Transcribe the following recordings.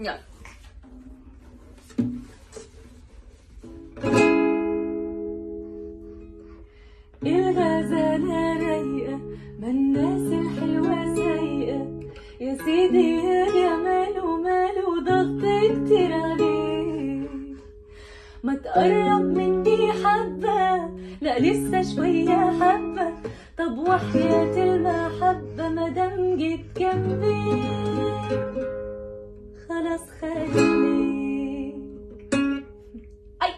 يلا الغزالة رايقة ما الناس الحلوة سايقة يا سيدي يا جمال وماله ضغط كتير عليه ما تقرب مني حبة لا لسه شوية حبة طب وحياة المحبة مادام جيت جنبي خلاص خليك أي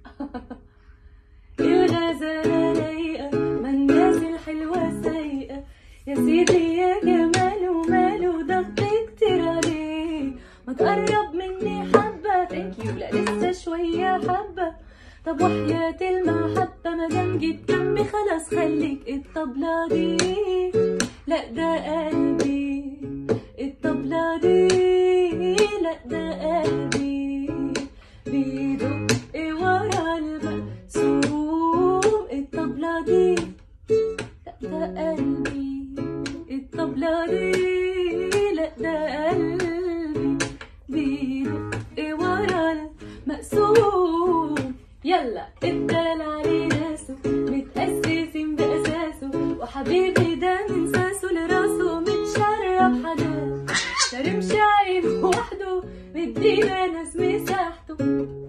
الغزالة رايقة ما الناس الحلوة سايقة يا سيدي يا جمال وماله ضغط كتير عليه ما تقرب مني حبة ثانك يو لا لسه شوية حبة طب وحياة المحبة مادام جيت جنبي خلاص خليك الطبلة دي لا ده قلبي الطبلة دي لا ده قلبي بيدق ورا المقسوم الطبلة دي لا ده قلبي الطبلة دي لا ده قلبي بيدق ورا المقسوم يلا الدلع عليه ناسه متأسسين بأساسه وحبيبي ده من ساسه لراسه متشرب حنان شارم عين وحده مدينا ناس مساحته